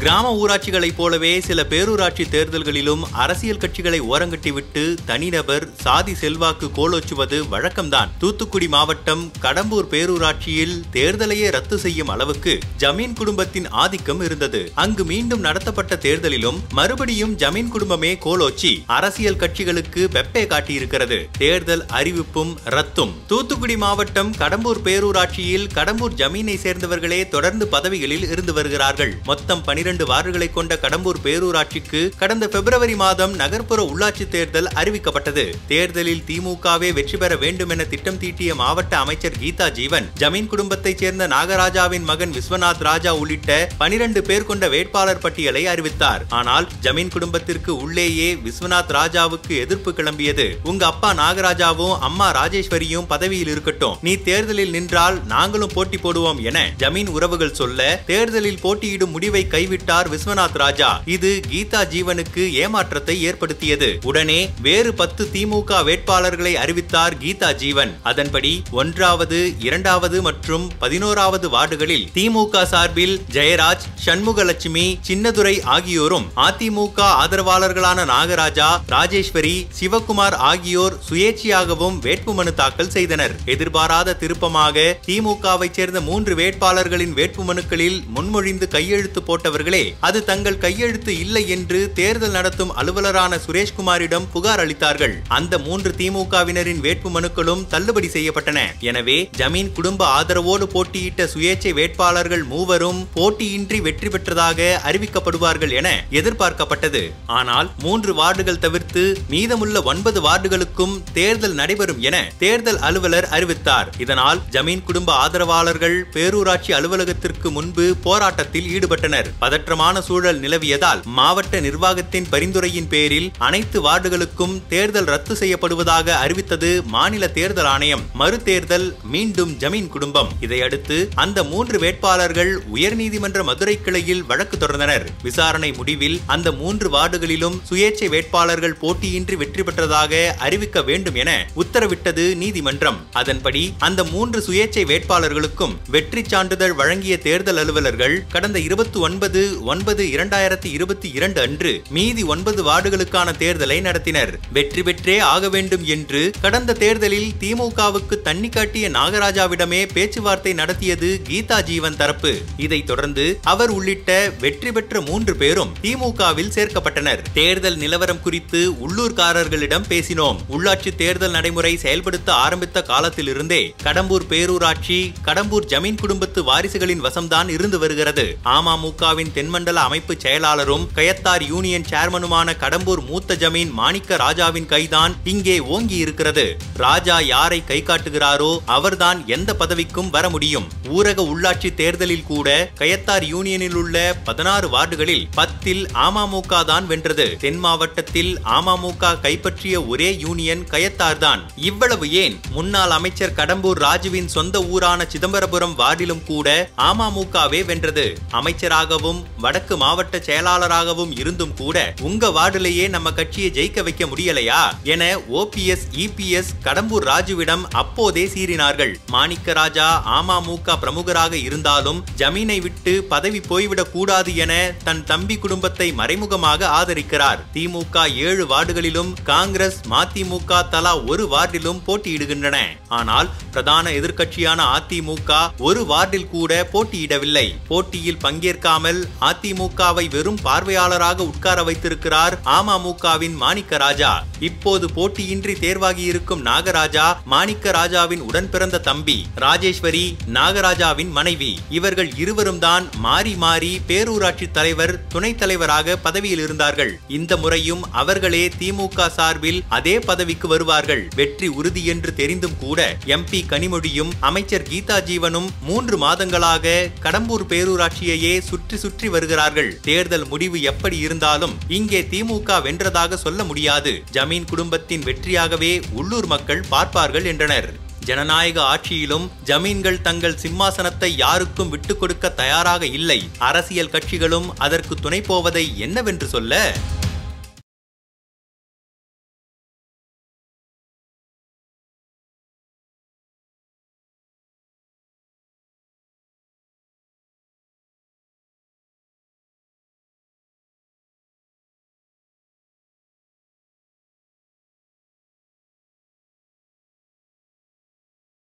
கிராம ஊராட்சிகளைப் போலவே சில பேரூராட்சி தேர்தல்களிலும் அரசியல் கட்சிகளை ஓரங்கட்டிவிட்டு தனிநபர் சாதி செல்வாக்கு கோலோச்சுவது வழக்கம்தான் தூத்துக்குடி மாவட்டம் கடம்பூர் பேரூராட்சியில் தேர்தலையே ரத்து செய்யும் அளவுக்கு ஜமீன் குடும்பத்தின் ஆதிக்கம் இருந்தது அங்கு மீண்டும் நடத்தப்பட்ட தேர்தலிலும் மறுபடியும் ஜமீன் குடும்பமே கோலோச்சி அரசியல் கட்சிகளுக்கு வெப்பே காட்டியிருக்கிறது தேர்தல் அறிவிப்பும் ரத்தும் தூத்துக்குடி மாவட்டம் கடம்பூர் பேரூராட்சியில் கடம்பூர் ஜமீனை சேர்ந்தவர்களே தொடர்ந்து பதவிகளில் இருந்து வருகிறார்கள் மொத்தம் பனிரெண்டு வார்டுகளை கொண்ட கடம்பூர் பேரூராட்சிக்கு கடந்த பிப்ரவரி மாதம் நகர்ப்புற உள்ளாட்சி தேர்தல் அறிவிக்கப்பட்டது தேர்தலில் திமுகவே வெற்றி பெற வேண்டும் என திட்டம் தீட்டிய மாவட்ட அமைச்சர் கீதா ஜீவன் ஜமீன் குடும்பத்தைச் சேர்ந்த நாகராஜாவின் மகன் விஸ்வநாத் ராஜா உள்ளிட்ட பனிரெண்டு பேர் கொண்ட வேட்பாளர் பட்டியலை அறிவித்தார் ஆனால் ஜமீன் குடும்பத்திற்கு உள்ளேயே விஸ்வநாத் ராஜாவுக்கு எதிர்ப்பு கிளம்பியது உங்க அப்பா நாகராஜாவும் அம்மா ராஜேஸ்வரியும் பதவியில் இருக்கட்டும் நீ தேர்தலில் நின்றால் நாங்களும் போட்டி போடுவோம் என ஜமீன் உறவுகள் சொல்ல தேர்தலில் போட்டியிடும் முடிவை கைவிட்டார் விஸ்வநாத் ராஜா இது கீதா ஜீவனுக்கு ஏமாற்றத்தை ஏற்படுத்தியது உடனே வேறு பத்து திமுக வேட்பாளர்களை அறிவித்தார் கீதா ஜீவன் அதன்படி ஒன்றாவது இரண்டாவது மற்றும் பதினோராவது வார்டுகளில் திமுக சார்பில் ஜெயராஜ் சண்முகலட்சுமி சின்னதுரை ஆகியோரும் அதிமுக ஆதரவாளர்களான நாகராஜா ராஜேஸ்வரி சிவகுமார் ஆகியோர் சுயேட்சையாகவும் வேட்புமனு தாக்கல் செய்தனர் எதிர்பாராத திருப்பமாக திமுகவை சேர்ந்த மூன்று வேட்பாளர்களின் வேட்புமனுக்களில் முன்மொழிந்து கையெழுத்து போட்டவர்களே அது தங்கள் கையெழுத்து இல்லை என்று தேர்தல் நடத்தும் அலுவலரான சுரேஷ்குமாரிடம் புகார் அளித்தார்கள் அந்த மூன்று திமுகவினரின் வேட்புமனுக்களும் தள்ளுபடி செய்யப்பட்டன எனவே ஜமீன் குடும்ப ஆதரவோடு போட்டியிட்ட சுயேட்சை வேட்பாளர்கள் மூவரும் போட்டியின்றி வெற்றி பெற்றதாக அறிவிக்கப்படுவார்கள் என எதிர்பார்க்கப்பட்டது ஆனால் மூன்று வார்டுகள் தவிர்த்து மீதமுள்ள ஒன்பது வார்டுகளுக்கும் தேர்தல் நடைபெறும் என தேர்தல் அலுவலர் அறிவித்தார் இதனால் ஜமீன் குடும்ப ஆதரவாளர்கள் பேரூராட்சி அலுவலகத்திற்கு முன்பு போராட்டத்தில் ஈடுபட்டனர் பதற்றமான சூழல் நிலவியதால் மாவட்ட நிர்வாகத்தின் பரிந்துரையின் பேரில் அனைத்து வார்டுகளுக்கும் தேர்தல் ரத்து செய்யப்படுவதாக அறிவித்தது மாநில தேர்தல் ஆணையம் மறு தேர்தல் மீண்டும் ஜமீன் குடும்பம் இதையடுத்து அந்த மூன்று வேட்பாளர்கள் உயர்நீதிமன்ற மதுரை கிளையில் வழக்கு தொடர்ந்தனர் விசாரணை முடிவில் அந்த மூன்று வார்டுகளிலும் சுயேட்சை வேட்பாளர்கள் போட்டியின்றி வெற்றி பெற்றதாக அறிவிக்க வேண்டும் என உத்தரவிட்டது நீதிமன்றம் அதன்படி அந்த மூன்று சுயேட்சை வேட்பாளர்களுக்கும் வெற்றி சான்றிதழ் வழங்கிய தேர்தல் அலுவலர்கள் கடந்த இருபத்தி ஒன்பது ஒன்பது இரண்டாயிரத்தி இருபத்தி இரண்டு அன்று மீதி ஒன்பது வார்டுகளுக்கான தேர்தலை நடத்தினர் வெற்றி பெற்றே ஆக வேண்டும் என்று கடந்த தேர்தலில் திமுகவுக்கு தண்ணி காட்டிய நாகராஜாவிடமே பேச்சுவார்த்தை நடத்தியது கீதா ஜீவன் தரப்பு இதைத் தொடர்ந்து அவர் உள்ளிட்ட வெற்றி பெற்ற மூன்று பேரும் திமுகவில் சேர்க்கப்பட்டனர் தேர்தல் நிலவரம் குறித்து உள்ளூர்காரர்களிடம் பேசினோம் உள்ளாட்சி தேர்தல் நடைமுறை செயல்படுத்த ஆரம்பித்த காலத்திலிருந்தே கடம்பூர் பேரூராட்சி கடம்பூர் ஜமீன் குடும்பத்து வாரிசுகளின் வசம்தான் இருந்து வருகிறது அமமுகவின் தென்மண்டல அமைப்பு செயலாளரும் கயத்தார் யூனியன் சேர்மனுமான கடம்பூர் மூத்த ஜமீன் மாணிக்க ராஜாவின் கைதான் இங்கே ஓங்கி இருக்கிறது ராஜா யாரை கை காட்டுகிறாரோ அவர்தான் எந்த பதவிக்கும் வர முடியும் ஊரக உள்ளாட்சி தேர்தலில் கூட கயத்தார் யூனியனில் உள்ள பதினாறு வார்டுகளில் பத்தில் அமமுக தான் வென்றது தென் மாவட்டத்தில் அமமுக கைப்பற்றிய ஒரே யூனியன் கயத்தார் தான் இவ்வளவு ஏன் முன்னாள் அமைச்சர் கடம்பூர் ராஜுவின் சொந்த ஊரான சிதம்பரபுரம் வார்டிலும் கூட அமமுகவே வென்றது அமைச்சராகவும் வடக்கு மாவட்ட செயலாளராகவும் இருந்தும் கூட உங்க வார்டிலேயே நம்ம கட்சியை ஜெயிக்க வைக்க முடியலையா என ஓபிஎஸ் இபிஎஸ் கடம்பூர் ராஜுவிடம் அப்போதே சீறினார்கள் மாணிக்க ராஜா அமமுக பிரமுகராக இருந்தாலும் ஜமீனை விட்டு பதவி போய்விடக் கூடாது என தன் தம்பி குடும்பத்தை மறைமுகமாக ஆதரிக்கிறார் திமுக ஏழு வார்டுகளிலும் காங்கிரஸ் மதிமுக தலா ஒரு வார்டிலும் போட்டியிடுகின்றன ஆனால் பிரதான எதிர்க்கட்சியான அதிமுக ஒரு வார்டில் கூட போட்டியிடவில்லை போட்டியில் பங்கேற்காமல் அதிமுகவை வெறும் பார்வையாளராக உட்கார வைத்திருக்கிறார் அமமுகவின் மாணிக்க ராஜா இப்போது போட்டியின்றி தேர்வாகி இருக்கும் நாகராஜா மாணிக்க ராஜாவின் உடன் பிறந்த தம்பி ராஜேஸ்வரி நாகராஜாவின் மனைவி இவர்கள் இருவரும் தான் மாறி மாறி பேரூராட்சி தலைவர் துணைத் தலைவராக பதவியில் இருந்தார்கள் இந்த முறையும் அவர்களே திமுக சார்பில் அதே பதவிக்கு வருவார்கள் வெற்றி உறுதி என்று தெரிந்தும் கூட எம்பி கனிமொழியும் அமைச்சர் கீதா ஜீவனும் மூன்று மாதங்களாக கடம்பூர் பேரூராட்சியையே சுற்றி சுற்றி வருகிறார்கள் தேர்தல் முடிவு எப்படி இருந்தாலும் இங்கே திமுக வென்றதாக சொல்ல முடியாது ஜமீன் குடும்பத்தின் வெற்றியாகவே உள்ளூர் மக்கள் பார்ப்பார்கள் என்றனர் ஜனநாயக ஆட்சியிலும் ஜமீன்கள் தங்கள் சிம்மாசனத்தை யாருக்கும் விட்டுக் கொடுக்க தயாராக இல்லை அரசியல் கட்சிகளும் அதற்கு துணை போவதை என்னவென்று சொல்ல